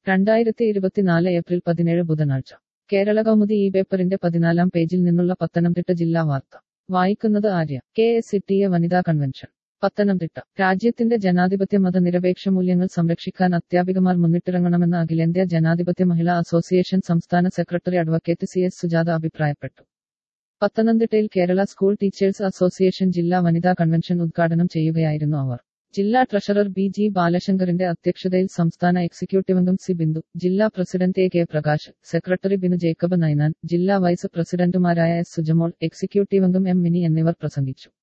രണ്ടായിരത്തി ഇരുപത്തിനാല് ഏപ്രിൽ പതിനേഴ് ബുധനാഴ്ച കേരള കൗമുദി ഈ പേപ്പറിന്റെ പതിനാലാം പേജിൽ നിന്നുള്ള പത്തനംതിട്ട ജില്ലാ വാർത്ത വായിക്കുന്നത് ആര്യ കെ എസ് സിട്ടിയ വനിതാ കൺവെൻഷൻ പത്തനംതിട്ട രാജ്യത്തിന്റെ ജനാധിപത്യ മതനിരപേക്ഷ മൂല്യങ്ങൾ സംരക്ഷിക്കാൻ അധ്യാപികമാർ മുന്നിട്ടിറങ്ങണമെന്ന് അഖിലേന്ത്യാ ജനാധിപത്യ മഹിളാ അസോസിയേഷൻ സംസ്ഥാന secretary advocate C S Sujatha അഭിപ്രായപ്പെട്ടു പത്തനംതിട്ടയിൽ കേരള സ്കൂൾ ടീച്ചേഴ്സ് അസോസിയേഷൻ ജില്ലാ വനിതാ കൺവെൻഷൻ ഉദ്ഘാടനം ചെയ്യുകയായിരുന്നു അവർ ജില്ലാ ട്രഷറർ ബി ജി ബാലശങ്കറിന്റെ അധ്യക്ഷതയിൽ സംസ്ഥാന എക്സിക്യൂട്ടീവ് അംഗം സി ബിന്ദു ജില്ലാ president A K Prakash secretary Binu Jacob Ninan ജില്ലാ വൈസ് പ്രസിഡന്റുമാരായ എസ് സുജമോൾ എക്സിക്യൂട്ടീവ് അംഗം എം മിനി എന്നിവർ പ്രസംഗിച്ചു